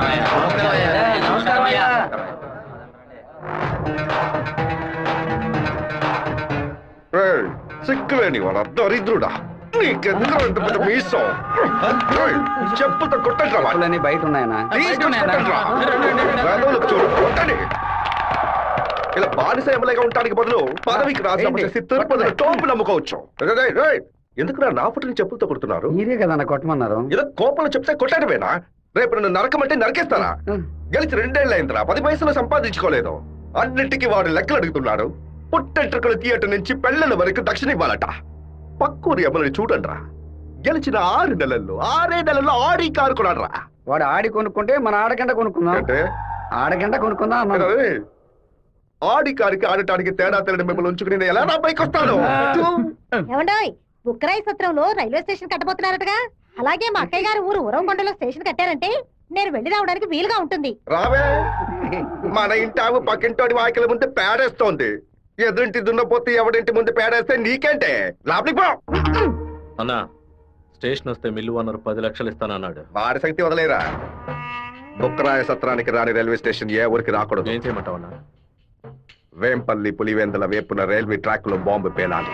ఏయ్, సిగ్గులేని వాడు దరిద్రుడా నీకెందుకు అంత పెద్ద మీసం ఏయ్, చెప్పుతో కొట్టట్రా వాడిని. బయట ఉన్నాయనా తీసుకొచ్చి కొట్టండ్రా. వేదవులకు చూడు, కొట్టండి. ఇలా బానిస ఎమ్మెల్యేగా ఉండడానికి బదులు పదవికి రాజీనామా చేసి తిరుపతిలో టోపులు అమ్ముకోవచ్చు రేయ్, రేయ్, రేయ్, ఎందుకు నా పుట్టిన చెప్పులతో కొడుతున్నారు మీరే కదా కొట్టమన్నారు ఏదో కోపంలో చెప్తే కొట్టడమేనా రేపు నన్ను నరకమంటే నరకేస్తారా గెలిచి రెండేళ్ళు అయిందిరా పది పైసలు సంపాదించుకోలేదు అన్నిటికీ వాడు లెక్కలు అడుగుతున్నాడు పుట్టెంట్రుకలు థియేటర్ నుంచి పెళ్ళల వరకు దక్షిణ ఇవ్వాలట పక్కూరి ఎమ్మలని చూడండిరా గెలిచిన ఆరు నెలల్లో ఆరే నెలల్లో ఆడి కారు కొనరా వాడు ఆడి కొనుక్కుంటే మన ఆడగంట కొనుక్కుందాం అంటే ఆడగంట కొనుక్కుందాం అన్నాడు అరే, ఆడి కారికి ఆడటానికి తేడా తెలియని మిమ్మల్ని ఉంచుకుని నేను ఎలా నా పైకి వస్తాను ఏమండోయ్ బుక్కరాయి సత్రంలో రైల్వే స్టేషన్ కట్టబోతున్నారటగా అలాగే మా అక్కయ్య గారు ఊరు ఉరవకొండలో స్టేషన్ కట్టారంటే నేను వెళ్ళి రావడానికి వీలుగా ఉంటుంది రావే మన ఇంటి ఆవు పక్కింటోడి వాకిల ముందు పేడేస్తోంది ఎదురింటి దున్నపోతే ఎవడింటి ముందు పేడేస్తే నీకేంటే లోపలికి పో అన్నా స్టేషన్ వస్తే మిల్లు ఓనర్ పది లక్షలు ఇస్తానన్నాడు వాడి శక్తి వదిలేరా బుక్కరాయ సత్రానికి రాని రైల్వే స్టేషన్ ఏ ఊరికి రాకూడదు ఏం చేయమంటావన్నా వేంపల్లి పులివెందుల వేపున రైల్వే ట్రాక్ లో బాంబు పేలాలి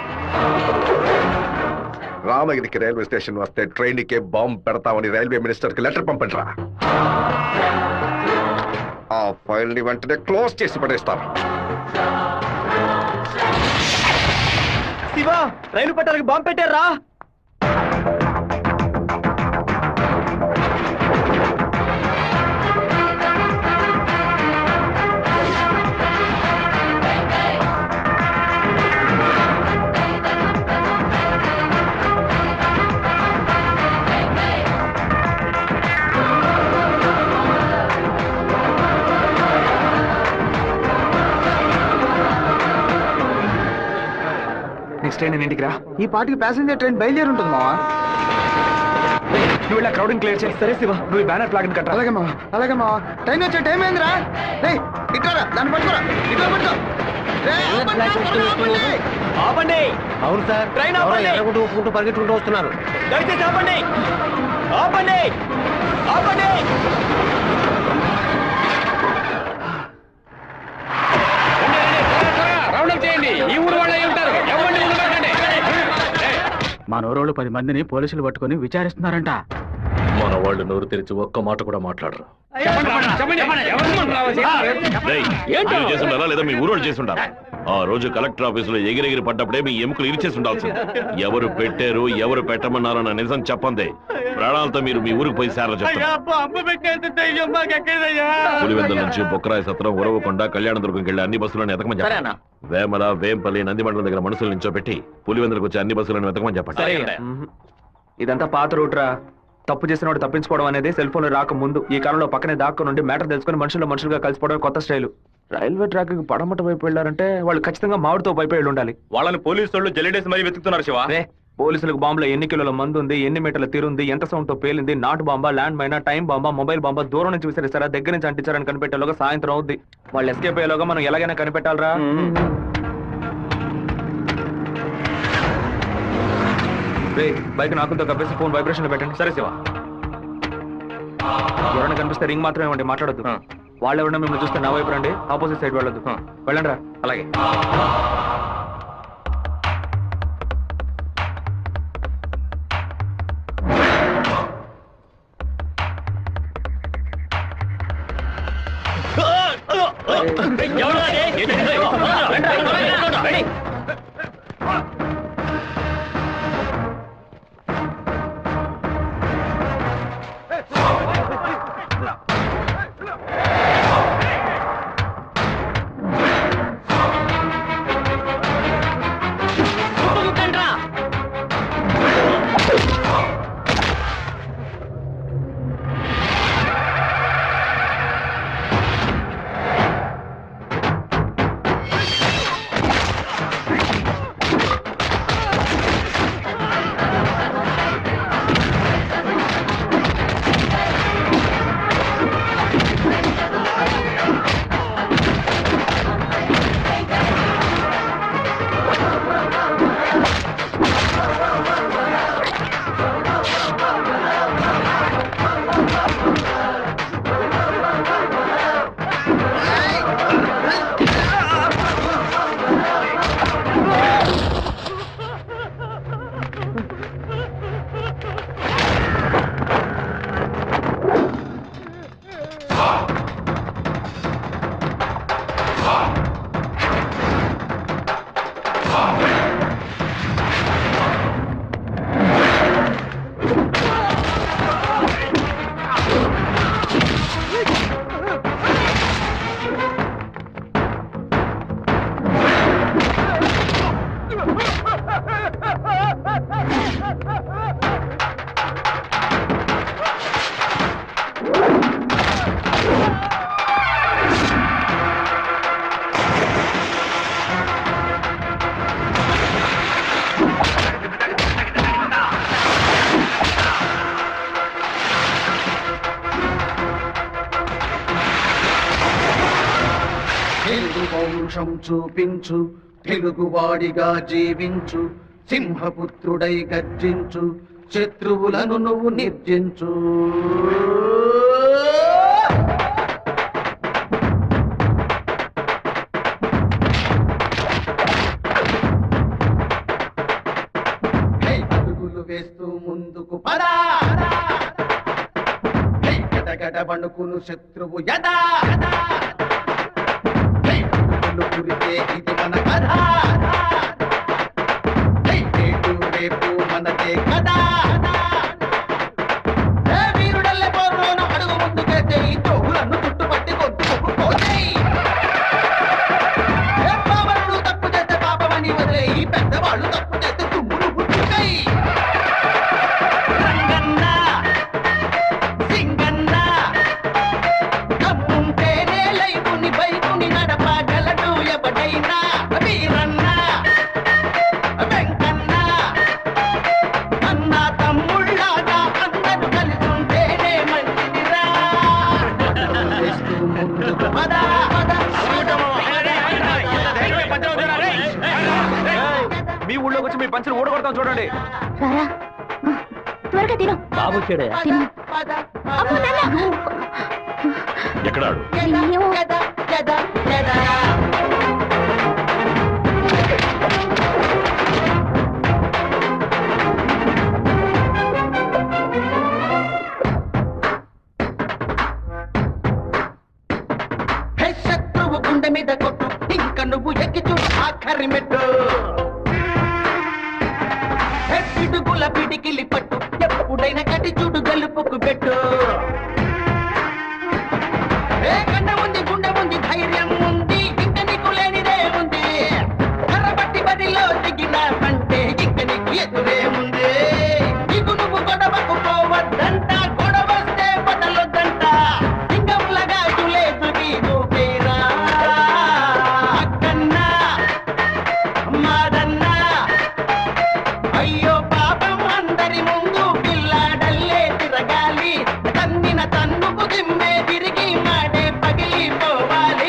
రామగిరికి రైల్వే స్టేషన్ వస్తే ట్రైన్ కే బాంబు పెడతామని రైల్వే మినిస్టర్ కి లెటర్ పంపండి రా ఆ ఫైల్ ని వెంటనే క్లోజ్ చేసి పడేస్తారు శివ రైలు పట్టాలకు బాంబు పెట్టారా నెక్స్ట్ ట్రైన్ నేను ఇంటికి రా ఈ పాటికి ప్యాసింజర్ ట్రైన్ బయలుదేరి ఉంటుంది మావా నువ్వు ఇలా క్రౌడింగ్ క్లియర్ చేయి సరే శివ నువ్వు ఈ బ్యానర్ ఫ్లాగ్ కట్ట అలాగే మావా అలాగే మావా ట్రైన్ వచ్చే టైం ఏందిరా రేయ్ ఇట్లా దాన్ని పట్టుకోరా ఇట్లా పట్టుకో రేయ్, ఆపండి, ఆపండి, ఆపండి. ఆపండి అవును సార్ ట్రైన్ ఆపండి. ఎర్రగుంటూ ఒప్పుకుంటూ పరిగెట్టుకుంటూ వస్తున్నారు దయచేసి ఆపండి ఆపండి ఆపండి చేయండి ఈ ఊరు వాళ్ళే ఉంటారు ఎవరిని మా నోరోళ్ళు పది మందిని పోలీసులు పట్టుకొని విచారిస్తున్నారంట మన వాళ్ళు నోరు తెరిచి ఒక్క మాట కూడా మాట్లాడరు రేయ్, మీరు చేసి ఉండాలా లేదా మీ ఊరోళ్ళు చేసి ఉండాలా ఆ రోజు కలెక్టర్ ఆఫీసులో ఎగిరెగిరి పడ్డప్పుడే మీ ఎముకలు ఇరిచేసి ఉండాల్సింది ఎవరు పెట్టారు ఎవరు పెట్టమన్నారో నా నిజం చెప్పందే ప్రాణాలతో మీరు మీ ఊరికి పోయి సేర చెప్తారు బాంబు పెట్టేంత ధైర్యం మాకెక్కడయ్యా పులివెందుల నుంచి బొక్కరాయ సత్రం ఉరవకొండ కళ్యాణదుర్గంకి వెళ్ళి అన్ని బస్సులను ఎతకమని సరే చెప్పండి అన్న. వేమల వేంపల్లి నందిమండలం దగ్గర మనుషులు నించోబెట్టి పులివెందులకు వచ్చి అన్ని బస్సులను వెతకమని చెప్పండి మ్మ్. ఇదంతా పాత రూట్ రా తప్పు చేసిన వాడు తప్పించుకోవడం అనేది సెల్ ఫోన్ రాక ముందు ఈ కాలంలో పక్కనే దాక్కు నుండి మ్యాటర్ తెలుసుకుని మనుషులు మనుషులుగా కలిసిపోవడం కొత్త స్టైల్ రైల్వే ట్రాక్ కి పడమట వైపు వెళ్ళారంటే వాళ్ళు ఖచ్చితంగా మామిడితో వైపు వెళ్ళి ఉండాలి వాళ్ళని పోలీసు వాళ్ళు జల్లెడేసి మరీ వెతుకుతున్నారు శివ రే పోలీసులకు బాంబులో ఎన్ని కిలోల మందు ఉంది ఎన్ని మీటర్ల తీరుంది ఎంత సౌండ్ తో పేలింది నాటు బాంబా ల్యాండ్ మైనా టైం బాంబా మొబైల్ బాంబా దూరం నుంచి విసిరిస్తారా దగ్గర నుంచి అంటించారని కనిపెట్టేలోగా సాయంత్రం అవుద్ది వాళ్ళు ఎస్కేప్ అయ్యేలోగా మనం ఎలాగైనా కనిపెట్టాలరా రే బైక్ నాకులతో కప్పేసి ఫోన్ వైబ్రేషన్ పెట్టండి సరే శివ ఎవరైనా కనిపిస్తే రింగ్ మాత్రమే ఇవ్వండి మాట్లాడొద్దు వాళ్ళు ఎవరైనా మిమ్మల్ని చూస్తే నా వైపు రండి ఆపోజిట్ సైడ్ వెళ్ళొద్దు వెళ్ళండి రా అలాగే తెలుగు పౌరుషం చూపించు తెలుగువాడిగా జీవించు సింహపుత్రుడై గర్జించు శత్రువులను నువ్వు నిర్జించు హే, అడుగులు వేస్తూ ముందుకు పదా హే, గడగడ వణుకును శత్రువు యదా హే, అడుగులు కురిసే ఇది మన కథ హే, నేడు రేపు మనదే కదా హే, వీరుడల్లే పోరులోన అడుగు ముందుకేస్తే ఈ తోగులను చుట్టుపట్టి కొట్టుకుపోతాయి ఏ పావనుడు తప్పు చేస్తే పాపమని వదిలే ఈ పెద్దవాళ్ళు తప్పు చేస్తే తుమ్ములు పుట్టుతాయి రంగన్న సింగన్న కమ్ముంటేనే లైఫుని బైకుని నడపగలడు ఎవడైనా వీరన్న వెంకన్న అన్న తమ్ముళ్ళగా అందరూ కలిసి ఉంటేనే మంచిదిరా చేస్తూ ముందుకు పద పద మీ ఊళ్ళోకి వచ్చి మీ పంచులు ఊడగొడతాం చూడండి రారా త్వరగా తిను బాబు చెడే తిను అబ్బో, నాన్న. ఎక్కడాడు ఏమో. గద గద గద హే శత్రువు గుండె మీద కొట్టు ఇంక నువ్వు ఎక్కి చూడు ఆఖరి మెట్టు హే పిడుగుల పిడికిలి పట్టు ఎప్పుడైనా కటి చూడు గలుపుకు పెట్టు ఏ కన్న ఉంది గుండె ఉంది ధైర్యం ఉంది ఇంక నీకు లేనిదే ఉంది కర్రబట్టి బదిలో దిగిన అంటే ఇంక నీకు ఎదురే ఉంది నీకు నువ్వు గొడవకు పోవద్దంట గొడవస్తే బదలొద్దంట సింగంలగా చులేదు నీకు పేరా అక్కన్నా మాదన్నా అయ్యో పాపం అందరి ముందు పిల్లాడల్లే తిరగాలి తన్నిన తన్నుకు దిమ్మే తిరిగి మాడే పగిలిపోవాలి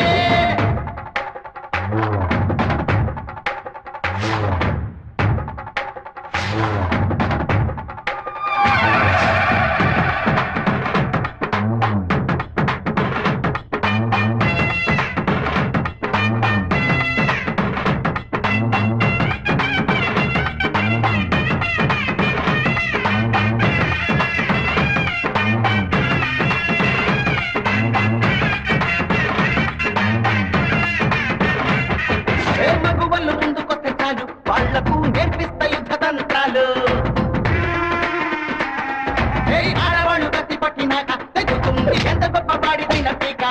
ఏ మగువలు ముందుకొస్తే చాలు వాళ్లకు నేర్పిస్తా యుద్ధ తంత్రాలు ఏ ఆడవాళ్ళు కత్తి పట్టినాక తెగుతుంది ఎంత గొప్ప పాడిదైన పీక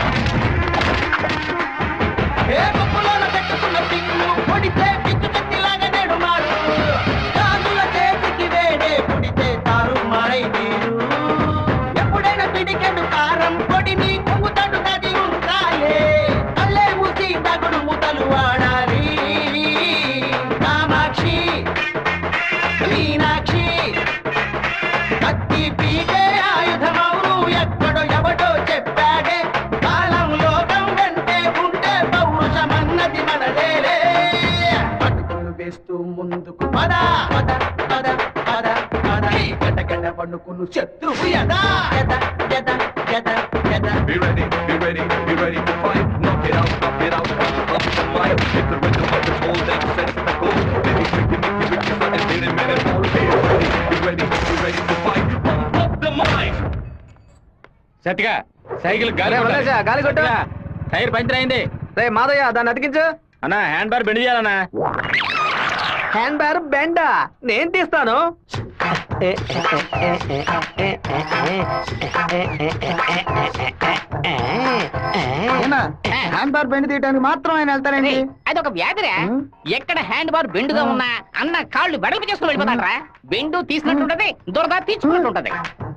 ఏ ముక్కులోన పెట్టుకున్న పిన్ను పొడితే పిచ్చు కత్తిలాగా నేడు మారు కాదుల చేతికి వేడే పొడితే తారు మారై నీరు ఎప్పుడైనా పిడికెడు కారం పొడిని కుంగుతాడు నది ఉండాలే అల్లే మూసి తగుడు ముతలు వాడాలి కామాక్షి మీనాక్షి కత్తి పీకే ఆయుధమవును ఎక్కడో ఎవడో చెప్పాడే కాలం లోకం వెంటే ఉంటే పౌరుషమన్నది మనదేలే అడుగులు వేస్తూ ముందుకు పద పద పద పద పద గడ గడ పడుకును శత్రువు యదా యద యద యద యద Be ready, be ready, be ready to fight. Knock it out, knock it out, up the mic. Hit the rhythm of the whole that sets the goal. Baby, tricky, Mickey, Ricky, something, did it, minute, all. Be ready, be ready, be ready to fight. Pump up the mic. సత్తిగా cycle గాలి రే, వదిలేసా, గాలి కొట్టు. Tyre puncture అయింది రే మాదయ్య దాన్ని అతికించు అన్న handlebar bend చేయాలన్నా హ్యాండ్ బ్యార్ బెండా నేను తీస్తాను హ్యాండ్ బార్ బెండ్ తీయడానికి మాత్రం ఆయన వెళ్తారండి అది ఒక వ్యాధిరా ఎక్కడ హ్యాండ్ బార్ బెండుగా ఉన్నా అన్న కాళ్ళు వెడల్పు చేసుకుని వెళ్ళిపోతాడరా బెండు తీసినట్టుంటది దురద తీర్చుకున్నట్టుంటది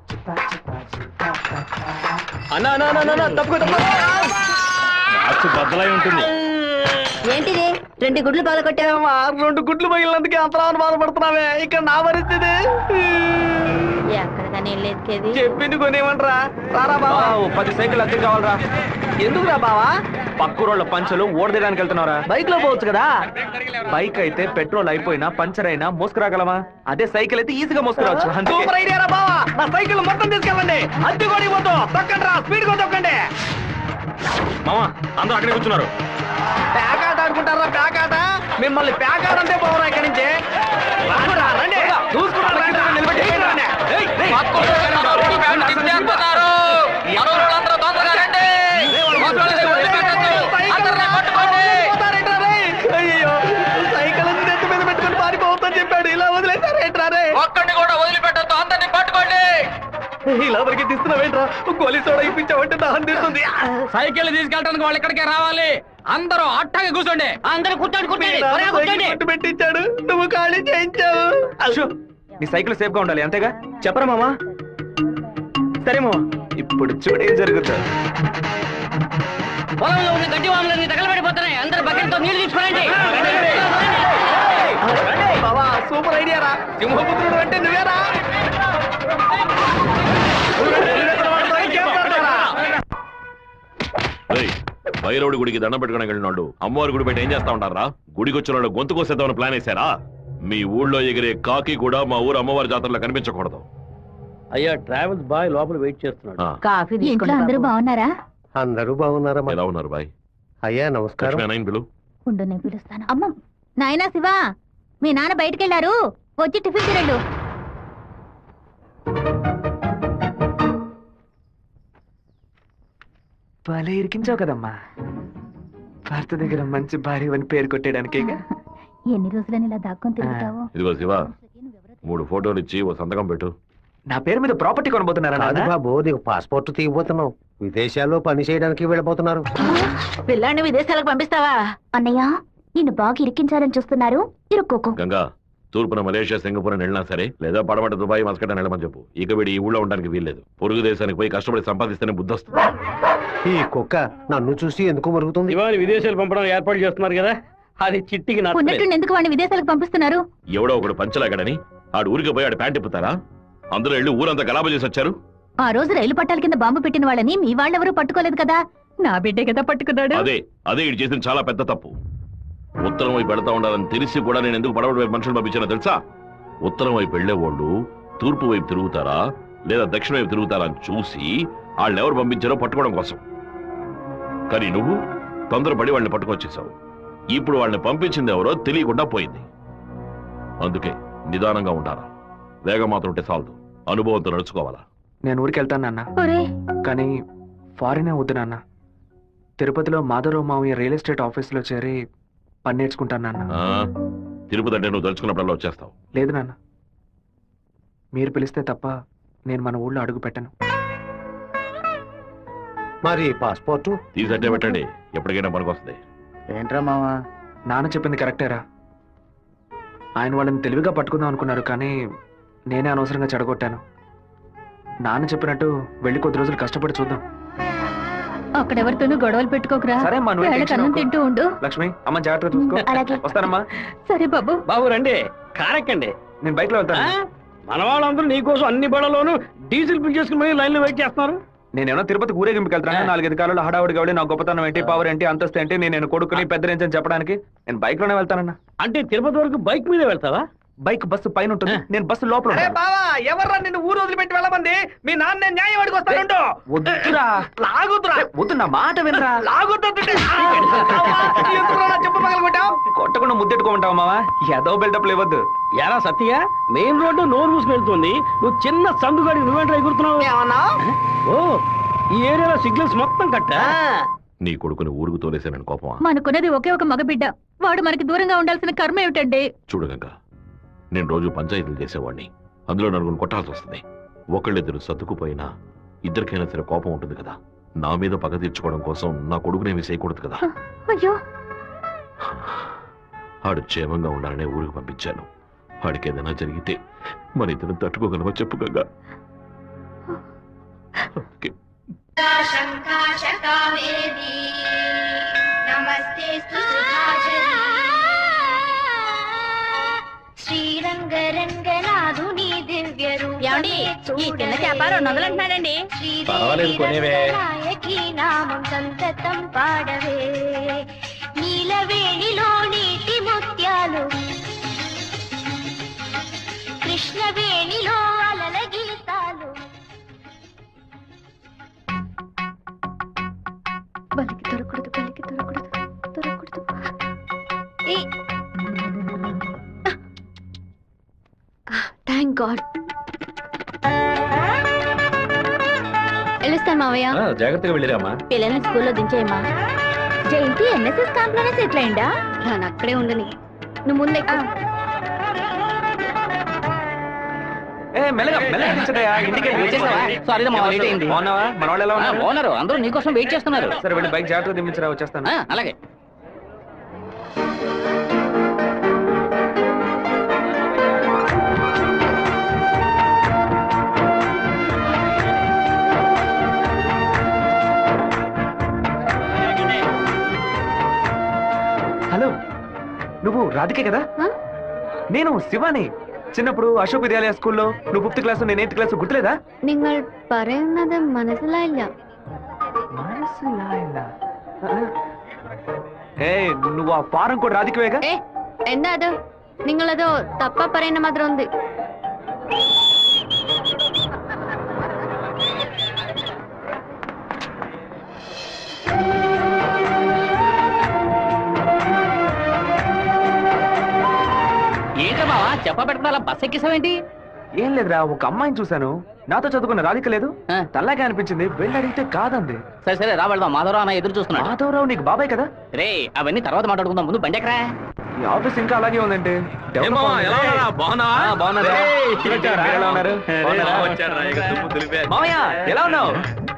అన్న అన్న అన్న, అన్న తప్పుకో తప్పుకో మార్చు బద్దలై ఉంటుంది ఏంటిది రెండు గుడ్లు పగల కొట్టావా రెండు గుడ్లు పగిలినందుకే అంతలా బాధపడుతున్నావే ఇక్కడ నా పరిస్థితి ఎక్కడికని వెళ్ళేది చెప్పింది కొనేమంటరా రారా బావా పది సైకిల్ అద్దె కావాలరా ఎందుకురా బావా పక్కూరోళ్ళ పంచలు ఓడదేయడానికి వెళ్తున్నారా బైక్ లో పోవచ్చు కదా బైక్ అయితే పెట్రోల్ అయిపోయినా పంచర్ అయినా మోసుకురాగలమా అదే సైకిల్ అయితే ఈజీగా మోసుకురావచ్చు అందుకే- సూపర్ ఐడియా రా బావా నా సైకిల్ మొత్తం తీసుకెళ్ళండి అద్దె కొడి పోతాం తొక్కండి రా స్పీడ్ గా తొక్కండి మామా అందరూ అక్కడే కూర్చున్నారు ప్యాకాట ఆడుకుంటారా ప్యాకాట మిమ్మల్ని ప్యాకాట అంటే పోవరా ఇక్కడి నుంచి రాకురా, రండి చూసుకురా, రండి, నిలబెట్టి, రండి. ఏయ్, ఏయ్. అయ్యయ్యో, సైకిల్ ఉంది నెత్తి మీద పెట్టుకొని పారిపోవద్దని చెప్పాడు ఇలా వదిలేసారేంట్రా రే ఒక్కడిని కూడా వదిలిపెట్టద్దు అందరిని పట్టుకోండి ఇలా దొరికి తీస్తున్నావేంట్రా గోలీ సోడా ఇప్పించావంటే దాహం తీస్తుంది సైకిల్ తీసుకెళ్ళడానికి వాళ్ళు ఇక్కడికే రావాలి అందరూ అట్టగా కూర్చోండి అందరూ కూర్చోండి మీ కూర్చోండి నాన్న త్వరగా సైకిల్ కూర్చోండి పట్టు పెట్టించాడు నువ్వు ఖాళీ చేయించావు షూ, నీ సైకిల్ సేఫ్ గా ఉండాలి అంతేగా చెప్పరా మామా సరే మామా ఇప్పుడు చూడు ఏం జరుగుతుంది పొలంలో ఉన్న గడ్డి వాములన్నీ తగలబడిపోతున్నాయి అందరూ బకెట్తో నీళ్లు తీసుకురండి బావా సూపర్ ఐడియా రా సింహపుత్రుడు అంటే నువ్వేరా రేయ్, భైరవుడి గుడికి దండం పెట్టుకోవడానికి వెళ్ళినాడు అమ్మవారి గుడి పెట్టి ఏం చేస్తా ఉంటారా గుడికి వచ్చిన వాళ్ళు గొంతు కోసేద్దామని ప్లాన్ వేశారా మీ ఊళ్ళో ఎగిరే కాకి కూడా మా ఊరు అమ్మవారి జాతరలో కనిపించకూడదు అయ్యా ట్రావెల్స్ బాయ్ లోపల వెయిట్ చేస్తున్నాడు ఆ, కాఫీ ఇంట్లో అందరూ బాగున్నారా అందరూ బాగున్నారమ్మా ఎలా ఉన్నారు బాయ్ అయ్యా నమస్కారం లక్ష్మీ నైన్ పిలు ఉండు నేను పిలుస్తాను అమ్మ నాయనా శివా మీ నాన్న బయటికెళ్ళారు వచ్చి టిఫిన్ తినండు భలే ఇరికించావు కదమ్మా భర్త దగ్గర మంచి భార్య అని పేరు కొట్టేయడానికి ఎన్ని రోజులని ఇలా దాక్కొని తిరుగుతావు ఇదిగో శివ మూడు ఫోటోలు ఇచ్చి ఓ సంతకం పెట్టు నా పేరు మీద ప్రాపర్టీ కొనబోతున్నారా కాదు నాన్న? బాబు నీకు పాస్పోర్ట్ తీయబోతున్నావు విదేశాల్లో పని చేయడానికి వెళ్ళబోతున్నారు పిల్లాన్ని విదేశాలకు పంపిస్తావా అన్నయ్య నిన్ను బాగా ఇరికించాలని చూస్తున్నారు ఇరుక్కోకు గంగా తూర్పున మలేషియా సింగపూర్ అని వెళ్ళినా సరే లేదా పడమట దుబాయ్ మస్కట్ అని వెళ్ళమని చెప్పు ఇక వీడు ఈ ఊళ్ళో ఉండడానికి వీల్లేదు పొరుగు దేశానికి పోయి కష్టపడి సంపాదిస్తేనే బుద్ధి వస్తుంది ఈ కుక్క నన్ను చూసి ఎందుకు మరుగుతుంది ఇవాళ విదేశాలు పంపడం ఏర్పాటు చేస్తున్నారు కదా అది చిట్టికి నచ్చలేదు ఉన్నట్టుండి ఎందుకు వాడిని విదేశాలకు పంపిస్తున్నారు ఎవడో ఒకడు పంచలాగాడని ఆడు ఊరికి పోయి ఆడు ప్యాంట్ ఇప్పుతారా అందరూ వెళ్ళి ఊరంతా గలాబా చేసి వచ్చారు ఆ రోజు రైలు పట్టాల కింద బాంబు పెట్టిన వాళ్ళని మీ వాళ్ళెవరూ పట్టుకోలేదు కదా నా బిడ్డే కదా పట్టుకున్నాడు అదే అదే ఇటు చేసిన చాలా పెద్ద తప్పు ఉత్తరం వైపు వెళతా ఉండాలని తెలిసి కూడా నేను ఎందుకు పడవడి వైపు మనుషులు పంపించానో తెలుసా ఉత్తరం వైపు వెళ్లేవాళ్ళు తూర్పు వైపు తిరుగుతారా లేదా దక్షిణ వైపు తిరుగుతారా అని చూసి వాళ్ళని ఎవరు పంపించారో పట్టుకోవడం కోసం కానీ నువ్వు తొందరపడి వాళ్ళని పట్టుకొచ్చేసావు ఇప్పుడు వాళ్ళని పంపించింది ఎవరో తెలియకుండా పోయింది అందుకే నిదానంగా ఉండాలా వేగం మాత్రం ఉంటే చాలదు అనుభవంతో నడుచుకోవాలా నేను ఊరికి వెళ్తాను నాన్న ఒరే కానీ ఫారినే వద్దు నాన్న తిరుపతిలో మాధవరావు మావయ్య రియల్ ఎస్టేట్ ఆఫీస్లో చేరి పని నేర్చుకుంటాను నాన్న ఆ? తిరుపతి అంటే నువ్వు తలుచుకున్నప్పుడల్లా వచ్చేస్తావు లేదు నాన్న మీరు పిలిస్తే తప్ప నేను మన ఊళ్ళో అడుగు పెట్టను మరి పాస్పోర్ట్ తీసట్టే పెట్టండి ఎప్పటికైనా పనికొస్తుంది ఏంట్రా మావా నాన్న చెప్పింది కరెక్టేరా ఆయన వాళ్ళని తెలివిగా పట్టుకుందాం అనుకున్నారు కానీ నేనే అనవసరంగా చెడగొట్టాను నాన్న చెప్పినట్టు వెళ్ళి కొద్ది రోజులు కష్టపడి చూద్దాం అక్కడెవరితోనూ గొడవలు పెట్టుకోకురా సరే అమ్మా, నువ్వు వేళకి టెన్షన్ అన్నం అవ్వకు. తింటూ ఉండు లక్ష్మి అమ్మ జాగ్రత్తగా చూసుకో అలాగే. వస్తానమ్మా సరే బాబు బాబు రండి కారెక్కండి నేను బైక్ లో ఆ? వెళ్తాను మన వాళ్ళందరూ నీకోసం అన్ని బళ్ళలోనూ డీజిల్ ఫిల్ చేసుకుని మరీ లైన్లో వెయిట్ చేస్తున్నారు నేనేమో తిరుపతి ఊరేగింపుకి వెళ్తాను నాలుగైదు కాలంలో హడావుడి కాబట్టి నా గొప్పతనం ఏంటి పవర్ ఏంటి అంతస్తు ఏంటి నేను నేను కొడుకుని పెద్ద రేంజ్ అని చెప్పడానికి నేను బైక్ లోనే వెళ్తానన్నా అంటే తిరుపతి వరకు బైక్ మీదే వెళ్తావా బైక్ బస్సు పైన ఉంటుంది నేను బస్సు లోపల అరే ఉంటాను. బావా ఎవర్రా నిన్ను ఊరు వదిలిపెట్టి వెళ్ళమంది మీ నాన్న న్యాయం అడిగి వస్తానుండు వద్దురా లాగుతురా ఏ, వద్దు నా మాట వినరా లాగుతుంటే ఎందుకురా నా చెప్పు పగలగొట్టావు కొట్టకుండా ముద్దెట్టుకోమంటావా మావా ఏదో బిల్డప్ ఇవ్వద్దు ఎరా సత్య మెయిన్ రోడ్డు నోరు మూసుకు వెళ్తుంది నువ్వు చిన్న సందుగాడి నువ్వేంట్రా ఎగురుతున్నావు ఏమన్నా ఓ ఈ ఏరియాలో సిగ్నల్స్ మొత్తం కట్టా నీ కొడుకుని ఊరుకు తోలేసానని కోపమా మనకున్నది ఒకే ఒక మగబిడ్డ వాడు మనకి దూరంగా ఉండాల్సిన కర్మ ఏమిటండి చూడు గంగ నేను రోజు పంచాయతీలు చేసేవాడిని అందులో నలుగురు కొట్టాల్సి వస్తుంది ఒకళ్ళిద్దరు సర్దుకుపోయినా ఇద్దరికైనా సరే కోపం ఉంటుంది కదా నా మీద పగ తీర్చుకోవడం కోసం నా కొడుకునేమి చేయకూడదు కదా అయ్యో ఆడు క్షేమంగా ఉండాలనే ఊరికి పంపించాను వాడికి ఏదైనా జరిగితే మన ఇద్దరు తట్టుకోగలమో చెప్పు గంగా ఓకే. शङ्काशकावेदी नमस्ते श्रीरङ्गरङ्गनाधुनी दिव्य ఏమండి ఈ చిన్న చేప రెండు వందలు అంటున్నాడండి పర్వాలేదు, కొనేవే. నాయకి నామం సంతతం పాడవే నీలవేణిలో నీటి ముత్యాలు కృష్ణవేణిలో అలల గీతాలు బలికి దొరకూడదు బలికి దొరకూడదు దొరకూడదు థ్యాంక్ గాడ్ వెళ్ళొస్తాను మావయ్య ఆ, జాగ్రత్తగా వెళ్ళిరామా పిల్లల్ని స్కూల్లో దించేయమ్మా జయంతి ఎన్ఎస్ఎస్ క్యాంప్ లోనే సెటిల్ అయిందా దాని అక్కడే ఉండని నువ్వు ముందే ఏ మెల్లగా మెల్లగా దించడయ్యా, ఇంటికి వెళ్ళి వచ్చేసావా? Sorry రా, మా లేట్ అయింది. బాగున్నావా మన వాళ్ళు ఎలా ఉన్నారు ఓనరు అందరూ నీకోసం వెయిట్ చేస్తున్నారు సరే వెళ్ళి బైక్ జాగ్రత్తగా దింపించరా వచ్చేస్తాను ఆ, అలాగే హలో నువ్వు రాధికే కదా నేను శివాని చిన్నప్పుడు అశోక్ విద్యాలయ స్కూల్లో నువ్వు ఫిఫ్త్ క్లాస్ నేను ఎయిత్ క్లాస్ గుర్తులేదా നിങ്ങൾ പറയുന്നത് മനസ്സിലായില്ല ఏ నువ్వు ఆ ఫారం కూడా రాధికవేగా ഏ എന്താ അത് നിങ്ങളത് തപ്പ പറയുന്ന മാത്രം ഉണ്ട് ఏంటో మావా చెప్ప పెట్టకుండా అలా బస్ ఎక్కేసావేంటి ఏం లేదురా ఒక అమ్మాయిని చూశాను నాతో చదువుకున్న రాధిక లేదు తెల్లగా అనిపించింది వెళ్ళి అడిగితే కాదంది సరే సరే రా వెళ్దాం మాధవరావు అన్న ఎదురు చూస్తున్నాడు మాధవరావు నీకు బాబాయ్ కదా రే అవన్నీ తర్వాత మాట్లాడుకుందాం ముందు బండి ఎక్కరా ఈ ఆఫీస్ ఇంకా అలాగే ఉందంటే ఏం మావా, ఎలా ఉన్నారా? బాగున్నావా? ఆ, బాగున్నారా? ఏయ్, మీరు వచ్చారా? ఎలా ఉన్నారు? ఏయ్, బాగున్నారా? మావా వచ్చాడురా, ఇక దుమ్ము దులిపే. మావయ్య ఎలా ఉన్నావు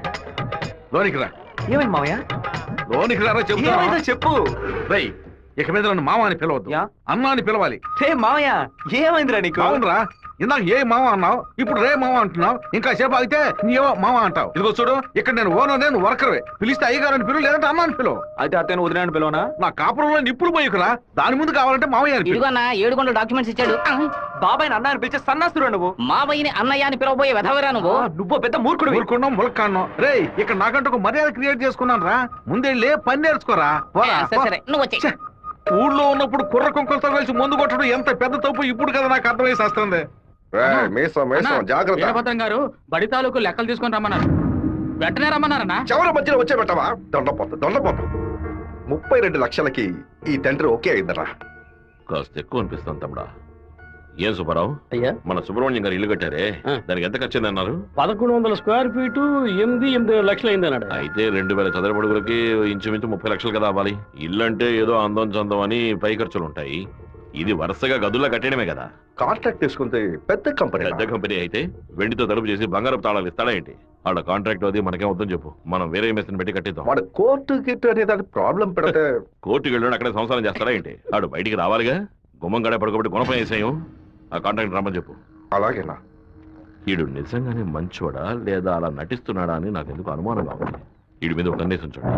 లోనికి రా ఏమైంది మావయ్య లోనికి రారా ఏమైందో చెప్పు రేయ్ ఇక మీద నన్ను మామ అని పిలవద్దు అమ్మ అని పిలవాలి రే మావయ్య ఏమైందిరా నీకు అవునరా ఇందాక ఏ మామ అన్నావు ఇప్పుడు రే మామ అంటున్నావు ఇంకా సేపు ఆగితే నీవో మామ అంటావు ఇదిగో చూడు ఇక్కడ నేను ఓనర్ నేను వర్కర్వే పిలిస్తే అయ్యగారు అని పిలువు లేదంటే అమ్మ అని పిలువు అయితే అతను వదిలేని పిలవనా నా కాపురంలో నిప్పులు పోయికురా దాని ముందు కావాలంటే మామయ్య అని పిలువు. ఇదిగో అన్న ఏడు గంటల డాక్యుమెంట్స్ ఇచ్చాడు బాబాయ్ అన్న అని పిలిచే సన్నాసురా నువ్వు మావయ్యని అన్నయ్య అని పిలవబోయే వెధవరా నువ్వు నువ్వు పెద్ద మూర్ఖుడు ఊరుకున్నాం ములక్కాన్నాం రే ఇక్కడ నాకంటూ ఒక మర్యాద క్రియేట్ చేసుకున్నాను రా ముందెళ్ళి పని నేర్చుకోరా పోరా, సరే పో. సరే నువ్వు వచ్చే ఛే, ఊళ్ళో ఉన్నప్పుడు కుర్ర కుక్కలతో కలిసి ముందు కొట్టడం ఎంత పెద్ద తప్పు ఇప్పుడు కదా నాకు అర్థమై వస్తుంది మేసం మేసం జాగ్రత్త వీరభద్రం గారు బడి తాలూకు లెక్కలు తీసుకొని రమ్మన్నారు వెంటనే రమ్మన్నారన్నా చివరి మధ్యలో వచ్చే పెట్టవా దొండపోతు దొండపోతు ముప్పై రెండు లక్షలకి ఈ తండ్రి ఓకే అయిందరా కాస్త ఎక్కువ అనిపిస్తాను తమ్ముడా ఏం సుబ్బారావు అయ్యా మన సుబ్రహ్మణ్యం గారు ఇల్లు కట్టారే దానికి ఎంత ఖర్చు అన్నారు పదకొండు వందల స్క్వేర్ ఫీటు ఎనిమిది ఎనిమిది లక్షలు అయింది అన్నాడు అయితే రెండు వేల చదరపడుగులకి ఇంచుమించు ముప్పై లక్షలు కదా అవ్వాలి ఇల్లు అంటే ఏదో అందం చందం అని పై ఖర్చులు ఉంటాయి ఇది వరుసగా గదుల్లో కట్టడమే కదా కాంట్రాక్ట్ తీసుకుంటే పెద్ద కంపెనీ పెద్ద కంపెనీ అయితే వెండితో తలుపు చేసి బంగారపు తాళాలు ఇస్తాడా ఏంటి వాళ్ళ కాంట్రాక్ట్ అది మనకేం వద్దని చెప్పు మనం వేరే మేస్త్రిని పెట్టి కట్టిద్దాం వాడు కోర్టు గిట్టు అనే దాని ప్రాబ్లం పెడితే కోర్టుకి వెళ్ళి అక్కడే సంసారం చేస్తాడా ఏంటి వాడు బయటికి రావాలిగా గుమ్మం గడే పడుకోబెట్టి గుణపం వేసేయం ఆ కాంట్రాక్ట్ రమ్మని చెప్పు అలాగేనా వీడు నిజంగానే మంచోడా లేదా అలా నటిస్తున్నాడా అని నాకు ఎందుకు అనుమానంగా ఉంది వీడి మీద ఒక కన్నేసి ఉంచండి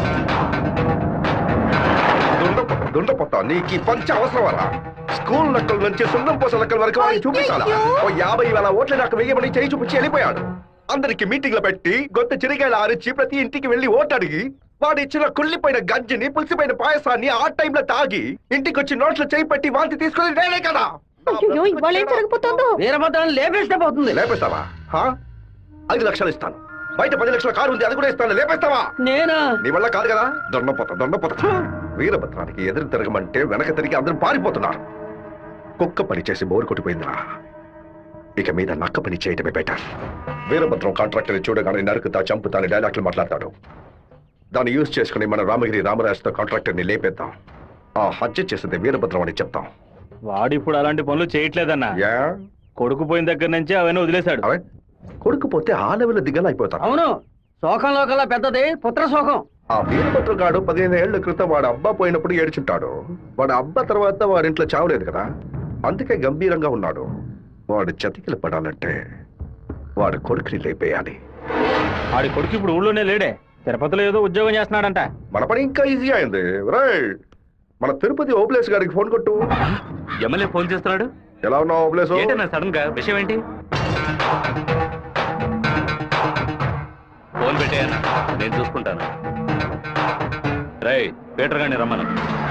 దుండపోతా దుండపోతా నీకు ఈ పంచ అవసరమరా స్కూల్ లెక్కల నుంచి సున్నం పోస లెక్కల వరకు వాడిని చూపించాలా ఓ యాభై వేల ఓట్లు నాకు వెయ్యమని చేయి చూపించి వెళ్ళిపోయాడు అందరికి మీటింగ్లు పెట్టి గొంత చిరిగాయలు ఆరిచి ప్రతి ఇంటికి వెళ్లి ఓటు అడిగి వాడు ఇచ్చిన కుళ్ళిపోయిన గంజిని పులిసిపోయిన పాయసాన్ని ఆ టైంలో తాగి ఇంటికి వచ్చి నోట్లో చేయి పెట్టి వాంతి తీసుకుని నేనే కదా అయ్యో ఇవాళ ఏం జరగబోతోందో వీరభద్రాన్ని లేపేస్తే పోతుంది లేపేస్తావా హా? ఐదు లక్షలు ఇస్తాను బయట పది లక్షల కారు ఉంది అది కూడా ఇస్తాను లేపేస్తావా నేనా నీ వల్ల కాదు కదా దొండపోత దొండపోత వీరభద్రానికి ఎదురు తిరగమంటే వెనక తిరిగి అందరూ పారిపోతున్నారు కుక్క పని చేసి బోరు కొట్టిపోయిందిరా ఇక మీద నక్క పని చేయటమే బెటర్ వీరభద్రం కాంట్రాక్టర్ చూడగానే నరుకుతా చంపుతా అని డైలాగ్లు మాట్లాడతాడు దాన్ని యూజ్ చేసుకుని మన రామగిరి రామరాజుతో కాంట్రాక్టర్ ని లేపేద్దాం ఆ హత్య చేసింది వీరభద్రం అని చెప్తాం వాడు ఇప్పుడు అలాంటి పనులు చేయట్లేదన్నా కొడుకు పోయిన దగ్గర నుంచి అవన్నీ వదిలేశాడు కొడుకు పోతే ఆ లెవెల్ దిగలైపోతాం అవును శోకంలో కల్లా పెద్దది పుత్ర శోకం ఆ వీరభద్రం గాడు పదిహేను ఏళ్ల క్రితం వాడు అబ్బా పోయినప్పుడు ఏడ్చుంటాడు వాడు అబ్బా తర్వాత వాడింట్లో చావలేదు కదా అందుకే గంభీరంగా ఉన్నాడు వాడు చతికిలు పడాలంటే వాడు కొడుకుని లేపేయాలి ఆడి కొడుకు ఇప్పుడు ఊళ్ళోనే లేడే తిరుపతిలో ఏదో ఉద్యోగం చేస్తున్నాడంట మన పని ఇంకా ఈజీ అయింది రేయ్ మన తిరుపతి ఓప్లేస్ గారికి ఫోన్ కొట్టు ఎమ్మెల్యే ఫోన్ చేస్తున్నాడు ఎలా ఉన్నావు అభిలేసు ఏంటన్నా సడన్ గా విషయం ఏంటి ఫోన్ పెట్టేయన్నా నేను చూసుకుంటాను రై పీటర్ గారిని రమ్మను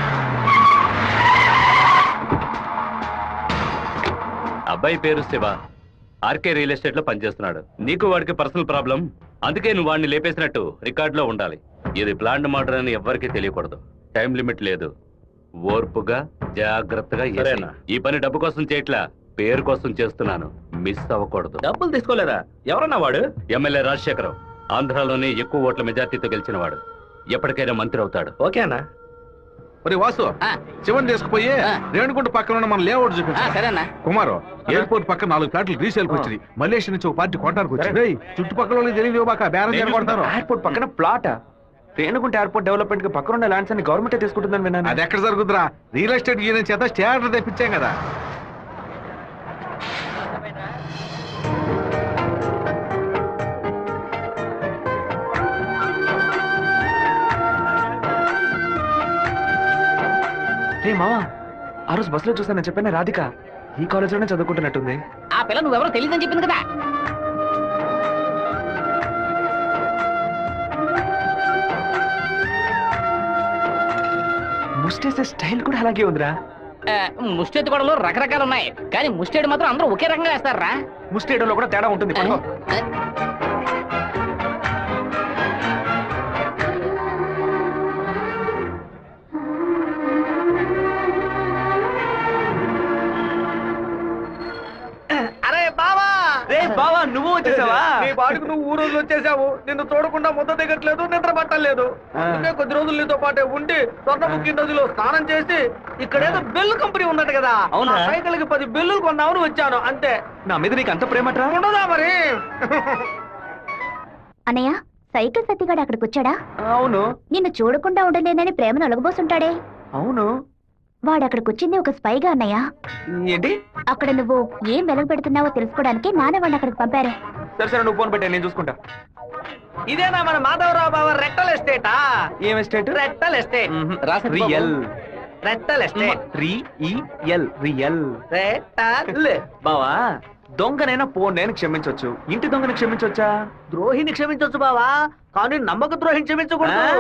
అబ్బాయి పేరు శివ ఆర్కే రియల్ ఎస్టేట్ లో పనిచేస్తున్నాడు నీకు వాడికి పర్సనల్ ప్రాబ్లం అందుకే నువ్వు వాడిని లేపేసినట్టు రికార్డులో ఉండాలి ఇది ప్లాండ్ మర్డర్ అని ఎవ్వరికీ తెలియకూడదు టైం లిమిట్ లేదు ఓర్పుగా జాగ్రత్తగా చేసేయ్. సరేనా. ఈ పని డబ్బు కోసం చేయట్లా పేరు కోసం చేస్తున్నాను మిస్ అవ్వకూడదు డబ్బులు తీసుకోలేదా ఎవరన్నా వాడు ఎమ్మెల్యే రాజశేఖరం ఆంధ్రాలోనే ఎక్కువ ఓట్ల మెజార్టీతో గెలిచిన వాడు ఎప్పటికైనా మంత్రి అవుతాడు ఓకేనా మరి వాసు శివన్ తీసుకుపోయి రేణుగుంట పక్కన ఉన్న మన లేఅవుట్ చూపించు సరేనా కుమారు ఎయిర్పోర్ట్ పక్కన నాలుగు ప్లాట్లు రీసేల్కి వచ్చింది మలేషియా నుంచి ఒక పార్టీ కొట్టడానికి వచ్చింది రేయ్, చుట్టుపక్కల వాళ్ళకి తెలియదు బాక బేరం నేను కొడతారు ఎయిర్పోర్ట్ పక్కన ప్లాట్ రేణుగుంట ఎయిర్పోర్ట్ డెవలప్మెంట్ కి పక్కన ఉన్న ల్యాండ్స్ అన్ని గవర్నమెంట్ తీసుకుంటుందని విన్నాను అది ఎక్కడ జరుగుతురా రియల్ ఎస్టేట్ యూనియన్ చేత స్టార్టర్ తెప్పించాం కదా రే మావా ఆ రోజు బస్సులో చూసాను చెప్పాను రాధిక ఈ కాలేజీలోనే చదువుకుంటున్నట్టుంది ఆ పిల్ల నువ్వెవరో తెలియదని చెప్పింది కదా ముస్టేసే స్టైల్ కూడా అలాగే ఉందిరా ఆ, ముష్టెత్తు గొడవలు రకరకాలు ఉన్నాయి కానీ ముష్టేడు మాత్రం అందరూ ఒకే రకంగా వేస్తారా ముస్టేడోలో కూడా తేడా ఉంటుంది పట్టుకో. అరే బావా రే బావా నువ్వు వచ్చేసావా నీ బాడుకు నువ్వు ఊరు వదిలి వచ్చేసావు నిన్ను చూడకుండా ముద్ద దిగట్లేదు నిద్ర పట్టలేదు అందుకే కొద్ది రోజులు నీతో పాటే ఉండి స్వర్ణముఖి నదిలో స్నానం చేసి ఇక్కడేదో బెల్లు కంపెనీ ఉన్నట్టు కదా అవునా? ఆ సైకిల్ కి పది బెల్లులు కొన్నామని వచ్చాను అంతే నా మీద నీకు అంత ప్రేమట్రా ఉండదా మరి అన్నయ్య సైకిల్ సత్తిగాడు అక్కడికి వచ్చాడా అవును నిన్ను చూడకుండా ఉండలేనని ప్రేమను ఒలగబోసుంటాడే అవును వాడు అక్కడికి వచ్చింది ఒక స్పైగా అన్నయ్య ఏంటి అక్కడ నువ్వు ఏం వెలగ పెడుతున్నావో తెలుసుకోవడానికి నాన్న వాడిని అక్కడికి పంపారే సరే సరే నువ్వు ఫోన్ పెట్టా నేను చూసుకుంటా ఇదేనా మన మాధవరావు బావ రెట్టల్ ఎస్టేటా ఏం ఎస్టేట్ రెట్టల్ ఎస్టేట్ రాసింది బాబు. రియల్ రెట్టల్ ఎస్టేట్ రియల్ రియల్ రెట్టల్ బావా దొంగనైనా పోన్ నేను క్షమించొచ్చు ఇంటి దొంగని క్షమించొచ్చా ద్రోహిని క్షమించొచ్చు బావా కానీ నమ్మక ద్రోహిని క్షమించకూడదు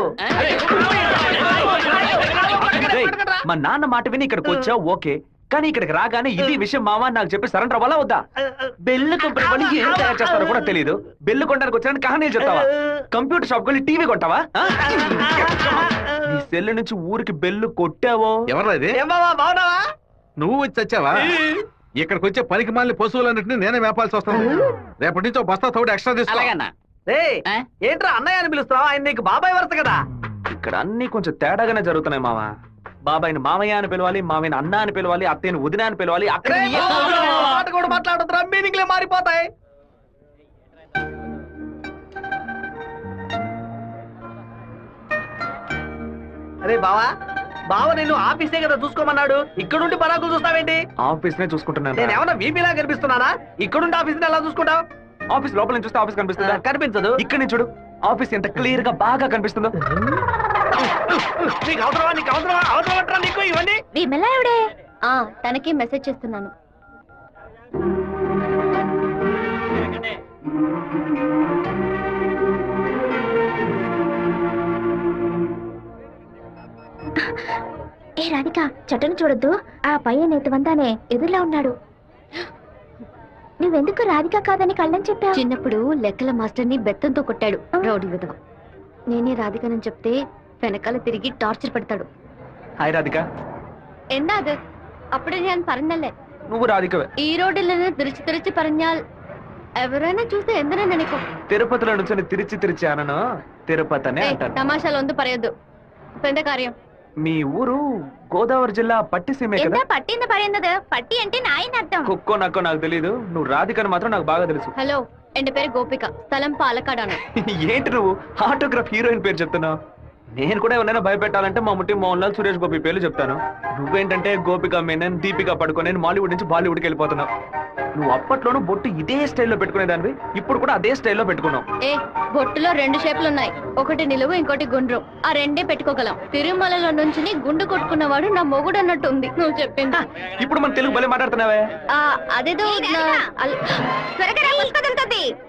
రేయ్, మా నాన్న మాట విని ఇక్కడికి వచ్చావు ఓకే కానీ ఇక్కడికి రాగానే ఇది విషయం మావా అని నాకు చెప్పి సరెండర్ అవ్వాలా వద్దా బెల్లు కంపెనీ వాళ్ళు ఏం తయారు చేస్తారో కూడా తెలియదు బెల్లు కొనడానికి వచ్చానని కహానీలు చెప్తావా కంప్యూటర్ షాప్ వెళ్ళి టీవీ కొంటావా ఆ? నీ సెల్ నుంచి ఊరికి బెల్లు కొట్టావో ఎవరా ఇది ఏం బావా బాగున్నావా నువ్వు వచ్చి వచ్చావా ఇక్కడికి వచ్చే పనికి మాలిన పశువులన్నింటినీ నేనే మేపాల్సి వస్తాను రేపటి నుంచి ఒక బస్తా తోడు ఎక్స్ట్రా తీసుకో అలాగన్నా రేయ్ ఏంట్రా అన్నయ్య అని పిలుస్తావా ఆయన నీకు బాబాయ్ వరుస కదా ఇక్కడ అన్ని కొంచెం తేడాగానే జరుగుతున్నాయి మావా బాబాయిని మామయ్య అని పిలవాలి మామయ్యని అన్న అని పిలవాలి అత్తయ్యని వదిన అని పిలవాలి అక్కడ రేయ్, మాట కూడా మాట్లాడుతున్నా మీనింగ్లే మారిపోతాయి అరే బావా బావ నేను ఆఫీసే కదా చూసుకోమన్నాడు ఇక్కడుండి పరాకులు చూస్తావేంటి ఆఫీస్ నే చూసుకుంటున్నాను నేను రా. ఏమన్నా వీపీలా కనిపిస్తున్నానా ఇక్కడుండి ఆఫీస్ ఎలా చూసుకుంటావు ఆఫీస్ లోపల నుంచి చూస్తే ఆఫీస్ కనిపిస్తుందా కనిపించదు ఇక్కడ నుంచి చూడు ఆఫీస్ ఎంత క్లియర్ గా బాగా కనిపిస్తుందో నీకు అవసరమా నీకు అవసరమా అవసరం అంటారా నీకు ఇవన్నీ విమలా ఎవడే ఆ తనకి మెసేజ్ చేస్తున్నాను ఏ రాధిక చట్టను చూడొద్దు ఆ పయ్యన్ ఎత్తువంతానే ఎదురులా ఉన్నాడు నువ్వెందుకు రాధిక కాదని కళ్ళని చెప్పావు చిన్నప్పుడు లెక్కల మాస్టర్ని బెత్తంతో కొట్టాడు రౌడీ విధవ నేనే రాధికనని చెప్తే వెనకాల తిరిగి టార్చర్ పెడతాడు హాయ్ రాధిక എന്താ അത് അപ്പടെ ഞാൻ പറഞ്ഞല്ലേ నువ్వు రాధికవే ఈ రోడ్డుల നിന്ന് తిరిచి తిరిచి പറഞ്ഞാൽ ఎవరైనా చూస్తే എന്തിനാ నినకు తిరుపతిలో నుంచి తిరిచి తిరిచి అనను తిరుపతి అనే అంటాను തമാശാലൊന്നും പറയదు ഇപ്പൊ എന്താ കാര്യം మీ ఊరు గోదావరి జిల్లా పట్టిసీమే కదా എന്താ పట్టి എന്ന് പറയുന്നത് పట్టి అంటే నాయన అర్థం కుక్కో నక్కో నాకు తెలియదు నువ్వు రాధికని మాత్రం నాకు బాగా తెలుసు హలో എന്റെ പേര് గోపిక స్థలం పాలకాడాను ఏంటి నువ్వు ఆటోగ్రాఫ్ హీరోయిన్ పేరు చెప్తున్నావు నేను కూడా ఎవరైనా భయపెట్టాలంటే మా ముట్టి మోహన్ లాల్ సురేష్ గోపి పేర్లు చెప్తాను నువ్వేంటంటే గోపిక మేనన్ దీపిక పడుకొని మాలీవుడ్ నుంచి బాలీవుడ్కి వెళ్ళిపోతున్నావు నువ్వు అప్పట్లోనూ బొట్టు ఇదే స్టైల్లో పెట్టుకునేదానివి ఇప్పుడు కూడా అదే స్టైల్లో పెట్టుకున్నావు ఏ బొట్టులో రెండు షేపులు ఉన్నాయి ఒకటి నిలువు ఇంకోటి గుండ్రం ఆ రెండే పెట్టుకోగలం తిరుమలలో నుంచి గుండు కొట్టుకున్నవాడు నా మొగుడు అన్నట్టు ఉంది నువ్వు చెప్పింది ఇప్పుడు మన తెలుగు భలే మాట్లాడుతున్నావే ఆ, అదేదో నా- అల్- త్వరగా రా, పుస్తకం తద్ది.